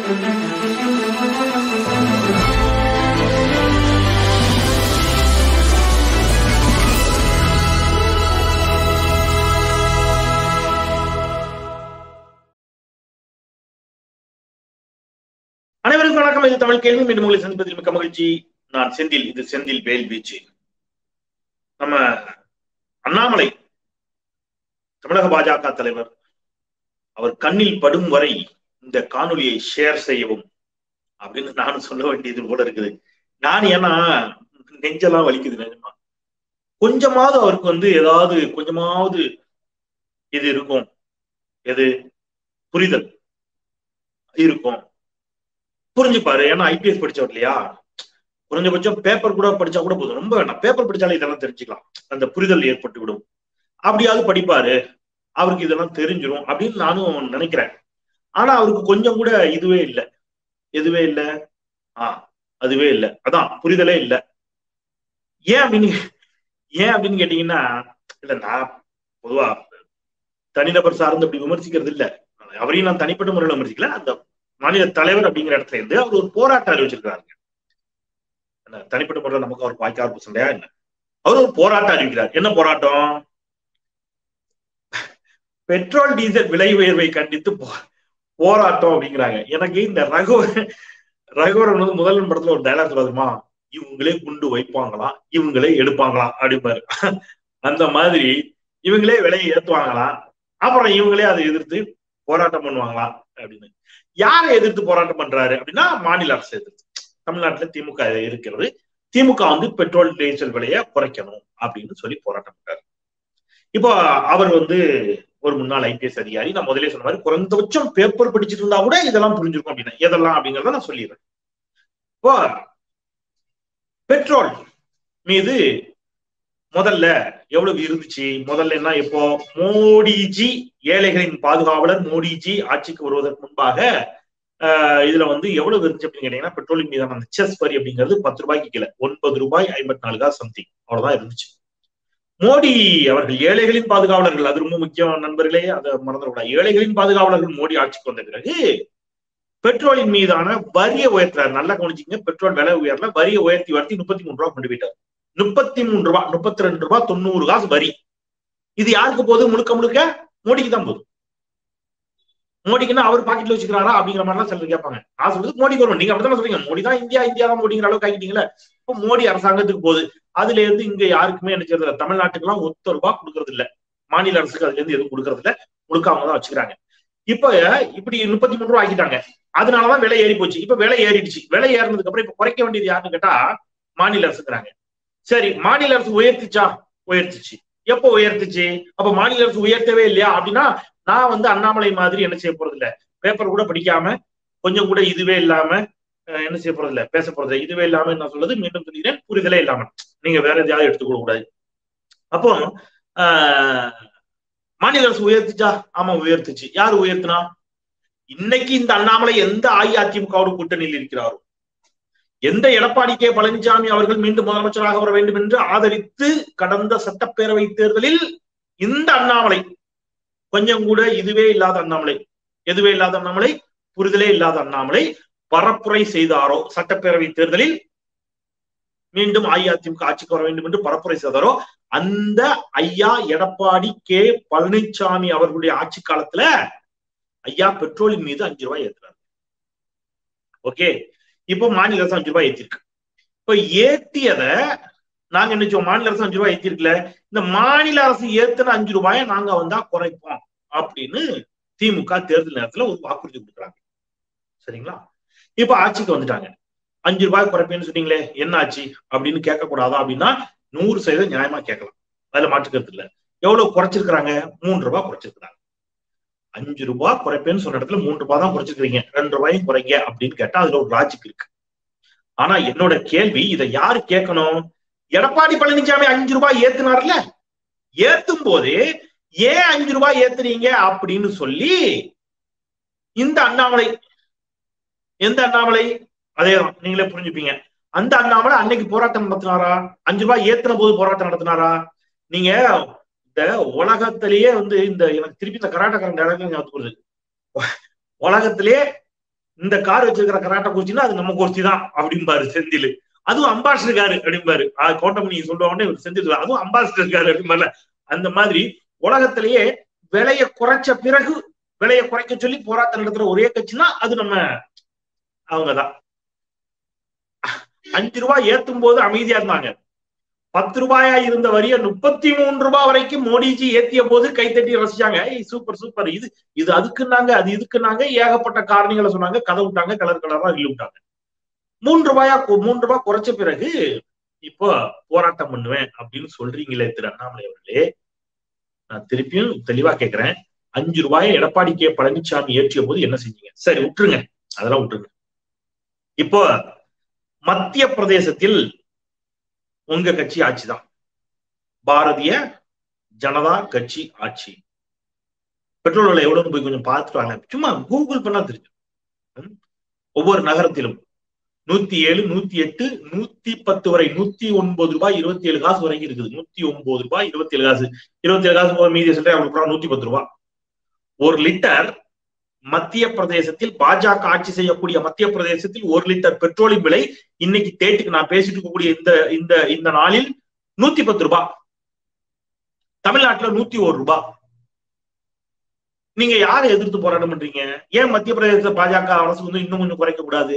அனைவருக்கும் வணக்கம் இது தமிழ் கேள்வி மீண்டும் உங்களை சந்திப்பதில் மிக்க மகிழ்ச்சி நான் செந்தில் இது செந்தில் வேல் வீச்சு நம்ம அண்ணாமலை தமிழக பாஜக தலைவர் அவர் கண்ணில் படும் வரை இந்த காணொலியை ஷேர் செய்யவும் அப்படின்னு நானும் சொல்ல வேண்டியது போல இருக்குது நான் ஏன்னா நெஞ்செல்லாம் வலிக்குது நிஜமா கொஞ்சமாவது அவருக்கு வந்து ஏதாவது கொஞ்சமாவது இது இருக்கும் எது புரிதல் இருக்கும் புரிஞ்சுப்பாரு ஏன்னா ஐபிஎஸ் படிச்சவர் இல்லையா குறைஞ்சபட்சம் பேப்பர் கூட படிச்சா கூட போதும் ரொம்ப வேண்டாம் பேப்பர் படிச்சாலே இதெல்லாம் தெரிஞ்சுக்கலாம் அந்த புரிதல் ஏற்பட்டு விடும் அப்படியாவது படிப்பாரு அவருக்கு இதெல்லாம் தெரிஞ்சிடும் அப்படின்னு நானும் நினைக்கிறேன் ஆனா அவருக்கு கொஞ்சம் கூட இதுவே இல்லை எதுவே இல்லை ஆஹ் அதுவே இல்லை அதான் புரிதலே இல்லை ஏன் அப்படின்னு ஏன் அப்படின்னு கேட்டீங்கன்னா இல்ல நான் பொதுவா தனிநபர் சார்ந்து அப்படி விமர்சிக்கிறது இல்ல அவரையும் நான் தனிப்பட்ட முறையில் விமர்சிக்கல அந்த மாநில தலைவர் அப்படிங்கிற இடத்துல இருந்து அவர் ஒரு போராட்டம் அறிவிச்சிருக்காருங்க தனிப்பட்ட முறையில் நமக்கு அவர் வாய்க்கார் சண்டையா என்ன அவர் ஒரு போராட்டம் அறிவிக்கிறார் என்ன போராட்டம் பெட்ரோல் டீசல் விலை உயர்வை கண்டித்து போராட்டம் அப்படிங்கிறாங்க எனக்கு இந்த ரகுவர் ரகுவரன் வந்து முதல் படத்துல ஒரு டைலாக் சொல்லுமா இவங்களே குண்டு வைப்பாங்களாம் இவங்களே எடுப்பாங்களாம் அப்படிப்பாரு அந்த மாதிரி இவங்களே விலையை ஏத்துவாங்களாம் அப்புறம் இவங்களே அதை எதிர்த்து போராட்டம் பண்ணுவாங்களாம் அப்படின்னு யாரை எதிர்த்து போராட்டம் பண்றாரு அப்படின்னா மாநில அரசு எதிர்த்து தமிழ்நாட்டுல திமுக இருக்கிறது திமுக வந்து பெட்ரோல் டீசல் விலையை குறைக்கணும் அப்படின்னு சொல்லி போராட்டம் பண்றாரு இப்போ அவர் வந்து ஒரு முன்னாள் ஐபிஎஸ் அதிகாரி நான் முதலே சொன்ன மாதிரி குறைந்தபட்சம் பேப்பர் படிச்சுட்டு இருந்தா கூட இதெல்லாம் புரிஞ்சிருக்கும் அப்படின்னா எதெல்லாம் அப்படிங்கறத நான் சொல்லிடுறேன் இப்போ பெட்ரோல் மீது முதல்ல எவ்வளவு இருந்துச்சு முதல்ல என்ன இப்போ மோடிஜி ஏழைகளின் பாதுகாவலர் மோடிஜி ஆட்சிக்கு வருவதற்கு முன்பாக இதுல வந்து எவ்வளவு இருந்துச்சு அப்படின்னு கேட்டீங்கன்னா பெட்ரோலின் மீதான அந்த செஸ் வரி அப்படிங்கிறது பத்து ரூபாய்க்கு கீழே ஒன்பது ரூபாய் ஐம்பத்தி நாலு காசு சம்திங் அவ்வளவுதான் இருந்துச்சு மோடி அவர்கள் ஏழைகளின் பாதுகாவலர்கள் அது ரொம்ப முக்கியம் நண்பர்களே அதை மறந்துடக்கூடாது ஏழைகளின் பாதுகாவலர்கள் மோடி ஆட்சிக்கு வந்த பிறகு பெட்ரோலின் மீதான வரியை உயர்த்துறாரு நல்லா கவனிச்சிங்க பெட்ரோல் விலை உயர்ல வரியை உயர்த்தி உயர்த்தி முப்பத்தி மூணு ரூபா கொண்டு போயிட்டார் முப்பத்தி மூணு ரூபாய் முப்பத்தி ரெண்டு ரூபாய் தொண்ணூறு காசு வரி இது யாருக்கு போகுது முழுக்க முழுக்க மோடிக்கு தான் போகுது மோடிக்குன்னா அவர் பாக்கெட்ல வச்சுக்கிறாரா அப்படிங்கிற மாதிரிலாம் சிலர் கேட்பாங்க நான் சொல்றது மோடிக்கு வரும் நீங்க அப்படிதான் சொல்றீங்க மோடி தான் இந்தியா இந்தியா தான் மோடிங்கிற அளவுக்கு ஆகிட்டீங்களா இப்போ மோடி அரசாங்கத்துக்கு போகுது அதுல இருந்து இங்க யாருக்குமே என்ன செய்யறது தமிழ்நாட்டுக்கு எல்லாம் ஒத்த ரூபாய் கொடுக்கறது இல்ல மாநில அரசுக்கு அதுல இருந்து எதுவும் கொடுக்கறது இல்ல கொடுக்க அவங்க தான் வச்சுக்கிறாங்க இப்ப இப்படி முப்பத்தி மூணு ரூபா ஆக்கிட்டாங்க அதனாலதான் விலை ஏறி போச்சு இப்ப விலை ஏறிடுச்சு விலை ஏறினதுக்கு அப்புறம் இப்ப குறைக்க வேண்டியது யாருன்னு கேட்டா மாநில அரசுங்கிறாங்க சரி மாநில அரசு உயர்த்திச்சா உயர்த்திச்சு எப்போ உயர்த்துச்சு அப்ப மாநில அரசு உயர்த்தவே இல்லையா அப்படின்னா நான் வந்து அண்ணாமலை மாதிரி என்ன செய்ய போறது இல்ல பேப்பர் கூட படிக்காம கொஞ்சம் கூட இதுவே இல்லாம என்ன செய்ய போறது இல்ல பேச போறது இதுவே இல்லாம என்ன சொல்றது மீண்டும் சொல்லிக்கிறேன் புரிதலே இல்லாம நீங்க வேற எதையாவது எடுத்துக்க கூடாது அப்போ ஆஹ் மாநில அரசு உயர்த்துச்சா ஆமா உயர்த்துச்சு யாரு உயர்த்தினா இன்னைக்கு இந்த அண்ணாமலை எந்த அஇஅதிமுகவோட கூட்டணியில் இருக்கிறாரோ எந்த எடப்பாடி கே பழனிசாமி அவர்கள் மீண்டும் முதலமைச்சராக வர வேண்டும் என்று ஆதரித்து கடந்த சட்டப்பேரவை தேர்தலில் இந்த அண்ணாமலை கொஞ்சம் கூட இதுவே இல்லாத அண்ணாமலை எதுவே இல்லாத அண்ணாமலை புரிதலே இல்லாத அண்ணாமலை பரப்புரை செய்தாரோ சட்டப்பேரவை தேர்தலில் மீண்டும் அஇஅதிமுக ஆட்சிக்கு வர வேண்டும் என்று பரப்புரை செய்தாரோ அந்த ஐயா எடப்பாடி கே பழனிசாமி அவர்களுடைய ஆட்சி காலத்துல ஐயா பெட்ரோலின் மீது அஞ்சு ரூபாய் ஏத்துறாரு ஓகே இப்போ மாநில அரசு அஞ்சு ரூபாய் ஏத்திருக்கு இப்ப ஏத்தியத நாங்க என்ன மாநில அரசு அஞ்சு ரூபாய் ஏத்திருக்கல இந்த மாநில அரசு ஏத்துன அஞ்சு ரூபாய நாங்க வந்தா குறைப்போம் அப்படின்னு திமுக தேர்தல் நேரத்துல ஒரு வாக்குறுதி கொடுக்குறாங்க சரிங்களா இப்ப ஆட்சிக்கு வந்துட்டாங்க அஞ்சு ரூபாய் குறைப்பேன்னு சொன்னீங்களே என்ன ஆச்சு அப்படின்னு கேட்க கூடாதா அப்படின்னா நூறு சதவீதம் நியாயமா கேட்கலாம் அதுல மாற்றுக்கிறது இல்ல எவ்வளவு குறைச்சிருக்கிறாங்க மூன்று ரூபாய் குறைச்சிருக்கிறாங்க அஞ்சு ரூபாய் குறைப்பேன்னு சொன்ன இடத்துல மூன்று ரூபாய் தான் குறைச்சிருக்கீங்க ரெண்டு ரூபாயும் குறைங்க அப்படின்னு கேட்டா அதுல ஒரு லாஜிக் இருக்கு ஆனா என்னோட கேள்வி இதை யாரு கேட்கணும் எடப்பாடி பழனிசாமி அஞ்சு ரூபாய் ஏத்துனார்ல ஏத்தும் போது ஏன் அஞ்சு ரூபாய் ஏத்துறீங்க அப்படின்னு சொல்லி இந்த அண்ணாமலை எந்த அண்ணாமலை அதேதான் நீங்களே புரிஞ்சுப்பீங்க அந்த அண்ணாமலை அன்னைக்கு போராட்டம் நடத்தினாரா அஞ்சு ரூபாய் ஏத்துன போது போராட்டம் நடத்தினாரா நீங்க இந்த உலகத்திலேயே வந்து இந்த எனக்கு திருப்பி இந்த கராட்டக்காரன் ஞாபகம் வருது உலகத்திலேயே இந்த கார் வச்சிருக்கிற கராட்டா குறிச்சின்னா அது நம்ம குறிச்சி தான் அப்படிம்பாரு செந்தில் அதுவும் அம்பாசிடர் காரு அப்படிம்பாரு கோட்டமணி சொல்ற உடனே செந்தில் அதுவும் அம்பாசிடர் காரு அப்படிம்பாரு அந்த மாதிரி உலகத்திலேயே விலையை குறைச்ச பிறகு விலையை குறைக்க சொல்லி போராட்டம் நடத்துற ஒரே கட்சினா அது நம்ம அவங்கதான் அஞ்சு ரூபாய் ஏத்தும் போது அமைதியா இருந்தாங்க பத்து ரூபாயா இருந்த வரிய முப்பத்தி மூணு ரூபாய் வரைக்கும் மோடிஜி ஏத்திய போது கைத்தட்டி ரசிச்சாங்க சூப்பர் சூப்பர் இது இது அதுக்குன்னாங்க அது இதுக்குன்னாங்க ஏகப்பட்ட காரணிகளை சொன்னாங்க கதை விட்டாங்க கலர் கலரா இல்லு விட்டாங்க மூன்று ரூபாயா மூன்று ரூபாய் குறைச்ச பிறகு இப்போ போராட்டம் பண்ணுவேன் அப்படின்னு சொல்றீங்களே திரு அண்ணாமலை அவர்களே நான் திருப்பியும் தெளிவா கேட்கிறேன் அஞ்சு ரூபாயை எடப்பாடி கே பழனிசாமி ஏற்றிய போது என்ன செஞ்சீங்க சரி விட்டுருங்க அதெல்லாம் விட்டுருங்க இப்போ மத்திய பிரதேசத்தில் உங்க கட்சி ஆட்சி தான் பாரதிய ஜனதா கட்சி ஆட்சி பெட்ரோல் விலை எவ்வளவு போய் கொஞ்சம் பார்த்துட்டு வாங்க சும்மா கூகுள் பண்ணா தெரிஞ்சு ஒவ்வொரு நகரத்திலும் நூத்தி ஏழு நூத்தி எட்டு நூத்தி பத்து வரை நூத்தி ஒன்பது ரூபாய் இருபத்தி ஏழு காசு வரைக்கும் இருக்குது நூத்தி ஒன்பது ரூபாய் இருபத்தி ஏழு காசு இருபத்தி ஏழு காசு மீதி சொல்றேன் அவங்களுக்கு நூத்தி பத்து ரூபாய் ஒரு லிட்டர் மத்திய பிரதேசத்தில் பாஜக ஆட்சி செய்யக்கூடிய மத்திய பிரதேசத்தில் ஒரு லிட்டர் பெட்ரோலின் விலை இன்னைக்கு தேட்டுக்கு நான் பேசிட்டு இருக்கக்கூடிய இந்த இந்த இந்த நாளில் நூத்தி பத்து ரூபாய் தமிழ்நாட்டுல நூத்தி ஒரு ரூபாய் நீங்க யாரை எதிர்த்து போராட்டம் பண்றீங்க ஏன் மத்திய பிரதேச பாஜக அரசு வந்து இன்னும் கொஞ்சம் குறைக்க கூடாது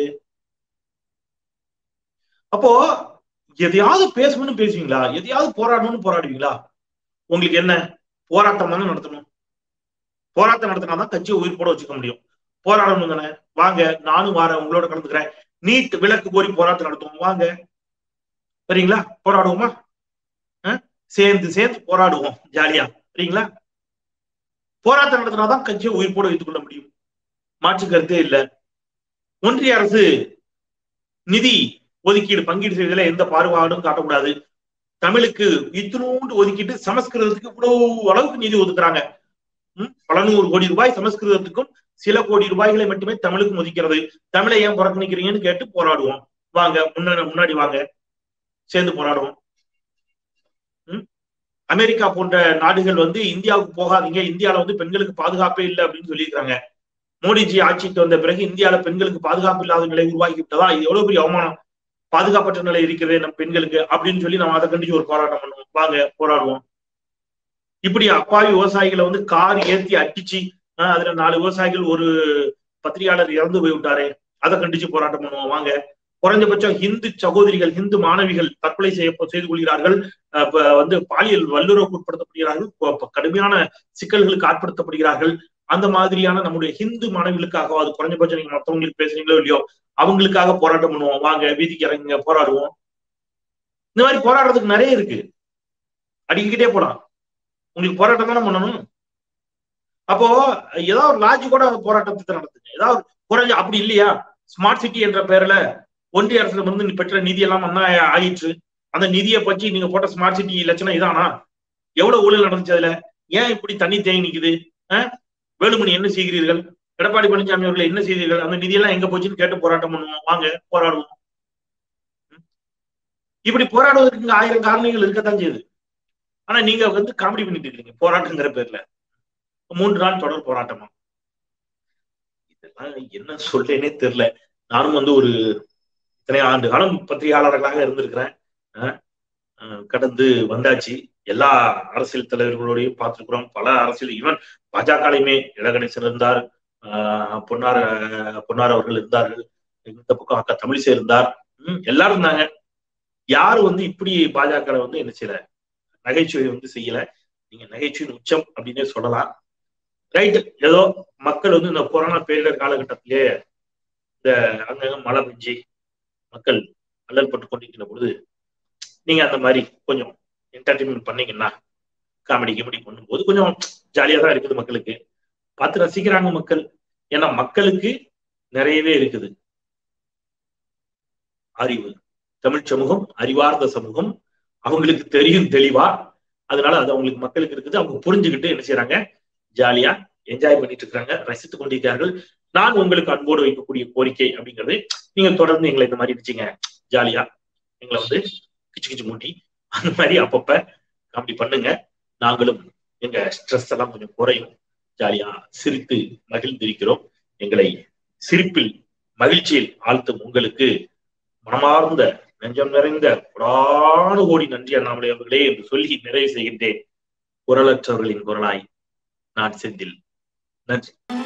அப்போ எதையாவது பேசணும்னு பேசுவீங்களா எதையாவது போராடணும்னு போராடுவீங்களா உங்களுக்கு என்ன போராட்டம் தானே நடத்தணும் போராட்டம் நடத்தினாதான் கட்சியை உயிர் போட வச்சுக்க முடியும் போராடணும் தானே வாங்க நானும் வாரேன் உங்களோட கலந்துக்கிறேன் நீட் விளக்கு கோரி போராட்டம் நடத்துவோம் வாங்க சரிங்களா போராடுவோமா சேர்ந்து சேர்ந்து போராடுவோம் ஜாலியா சரிங்களா போராட்டம் நடத்தினாதான் கட்சியை உயிர் போட வைத்துக் கொள்ள முடியும் மாற்று கருத்தே இல்லை ஒன்றிய அரசு நிதி ஒதுக்கீடு பங்கீடு செய்வதில் எந்த பாகுபாடும் காட்டக்கூடாது தமிழுக்கு இத்தினூண்டு ஒதுக்கிட்டு சமஸ்கிருதத்துக்கு இவ்வளவு அளவுக்கு நிதி ஒதுக்குறாங்க பல நூறு கோடி ரூபாய் சமஸ்கிருதத்துக்கும் சில கோடி ரூபாய்களை மட்டுமே தமிழுக்கும் ஒதுக்கிறது தமிழை ஏன் புறக்கணிக்கிறீங்கன்னு கேட்டு போராடுவோம் வாங்க முன்னாடி முன்னாடி வாங்க சேர்ந்து போராடுவோம் அமெரிக்கா போன்ற நாடுகள் வந்து இந்தியாவுக்கு போகாதீங்க இந்தியாவில வந்து பெண்களுக்கு பாதுகாப்பே இல்லை அப்படின்னு சொல்லியிருக்காங்க மோடிஜி ஆட்சிக்கு வந்த பிறகு இந்தியாவில பெண்களுக்கு பாதுகாப்பு இல்லாத நிலை உருவாக்கி விட்டதா இது எவ்வளவு பெரிய அவமானம் பாதுகாப்பற்ற நிலை இருக்கிறது நம் பெண்களுக்கு அப்படின்னு சொல்லி நம்ம அதை கண்டிச்சு ஒரு போராட்டம் பண்ணுவோம் வாங்க போராடுவோம் இப்படி அப்பாவி விவசாயிகளை வந்து கார் ஏத்தி அடிச்சு அதுல நாலு விவசாயிகள் ஒரு பத்திரிகையாளர் இறந்து போய் விட்டாரு அதை கண்டிச்சு போராட்டம் பண்ணுவோம் வாங்க குறைஞ்சபட்சம் ஹிந்து சகோதரிகள் ஹிந்து மாணவிகள் தற்கொலை செய்ய செய்து கொள்கிறார்கள் வந்து பாலியல் வல்லுறவுக்கு உட்படுத்தப்படுகிறார்கள் கடுமையான சிக்கல்களுக்கு ஆட்படுத்தப்படுகிறார்கள் அந்த மாதிரியான நம்முடைய ஹிந்து மாணவிகளுக்காக அது குறைஞ்சபட்சம் நீங்க மற்றவங்களுக்கு பேசுறீங்களோ இல்லையோ அவங்களுக்காக போராட்டம் பண்ணுவோம் வாங்க வீதிக்கு இறங்குங்க போராடுவோம் இந்த மாதிரி போராடுறதுக்கு நிறைய இருக்கு அடிக்கிட்டே போலாம் உங்களுக்கு போராட்டம் தானே பண்ணணும் அப்போ ஏதாவது ஒரு லாஜிக்கோட அந்த போராட்டத்தை நடத்துங்க ஏதாவது குறைஞ்ச அப்படி இல்லையா ஸ்மார்ட் சிட்டி என்ற பெயர்ல ஒன்றிய அரசுல இருந்து பெற்ற நிதி எல்லாம் ஒன்னா ஆயிடுச்சு அந்த நிதியை பற்றி நீங்க போட்ட ஸ்மார்ட் சிட்டி லட்சணம் இதானா எவ்வளவு ஊழல் நடந்துச்சு அதுல ஏன் இப்படி தண்ணி தேங்கி நிக்குது வேலுமணி என்ன செய்கிறீர்கள் எடப்பாடி பழனிசாமி அவர்கள் என்ன செய்தீர்கள் அந்த நிதியெல்லாம் எங்க போச்சுன்னு கேட்டு போராட்டம் பண்ணுவோம் வாங்க போராடுவோம் இப்படி போராடுவதற்கு ஆயிரம் காரணங்கள் இருக்கத்தான் செய்யுது ஆனா நீங்க வந்து காமெடி பண்ணிட்டு இருக்கீங்க போராட்டங்கிற பேர்ல மூன்று நாள் தொடர் போராட்டமா இதெல்லாம் என்ன சொல்றேனே தெரியல நானும் வந்து ஒரு இத்தனை ஆண்டு காலம் பத்திரிகையாளர்களாக இருந்திருக்கிறேன் கடந்து வந்தாச்சு எல்லா அரசியல் தலைவர்களோடையும் பார்த்திருக்கிறோம் பல அரசியல் ஈவன் பாஜகலையுமே இளகணேசன் இருந்தார் பொன்னார் பொன்னார் அவர்கள் இருந்தார்கள் இந்த பக்கம் அக்கா தமிழிசை இருந்தார் எல்லாரும் இருந்தாங்க யாரும் வந்து இப்படி பாஜக வந்து என்ன செய்யல நகைச்சுவை வந்து செய்யல நீங்க நகைச்சுவின் உச்சம் அப்படின்னே சொல்லலாம் ரைட் ஏதோ மக்கள் வந்து இந்த கொரோனா பேரிடர் காலகட்டத்திலே இந்த அங்கங்க மழை பெஞ்சு மக்கள் அல்லல்பட்டு கொண்டிருக்கிற பொழுது நீங்க அந்த மாதிரி கொஞ்சம் என்டர்டைன்மெண்ட் பண்ணீங்கன்னா காமெடி கிமெடி பண்ணும்போது கொஞ்சம் ஜாலியா தான் இருக்குது மக்களுக்கு பார்த்து ரசிக்கிறாங்க மக்கள் ஏன்னா மக்களுக்கு நிறையவே இருக்குது அறிவு தமிழ் சமூகம் அறிவார்ந்த சமூகம் அவங்களுக்கு தெரியும் தெளிவா அதனால அது அவங்களுக்கு மக்களுக்கு இருக்குது அவங்க புரிஞ்சுக்கிட்டு என்ன செய்யறாங்க ஜாலியா என்ஜாய் பண்ணிட்டு இருக்காங்க ரசித்துக் கொண்டிருக்கிறார்கள் நான் உங்களுக்கு அன்போடு வைக்கக்கூடிய கோரிக்கை அப்படிங்கிறது நீங்க தொடர்ந்து எங்களை இந்த மாதிரி இருந்துச்சுங்க ஜாலியா எங்களை வந்து கிச்சு கிச்சு மூட்டி அந்த மாதிரி அப்பப்ப அப்படி பண்ணுங்க நாங்களும் எங்க ஸ்ட்ரெஸ் எல்லாம் கொஞ்சம் குறையும் ஜாலியா சிரித்து மகிழ்ந்திருக்கிறோம் எங்களை சிரிப்பில் மகிழ்ச்சியில் ஆழ்த்தும் உங்களுக்கு மனமார்ந்த நெஞ்சம் நிறைந்த புறாணு கோடி நன்றி அண்ணாமலை அவர்களே என்று சொல்லி நிறைவு செய்கின்றேன் குரலற்றவர்களின் குரலாய் நான் செந்தில் நன்றி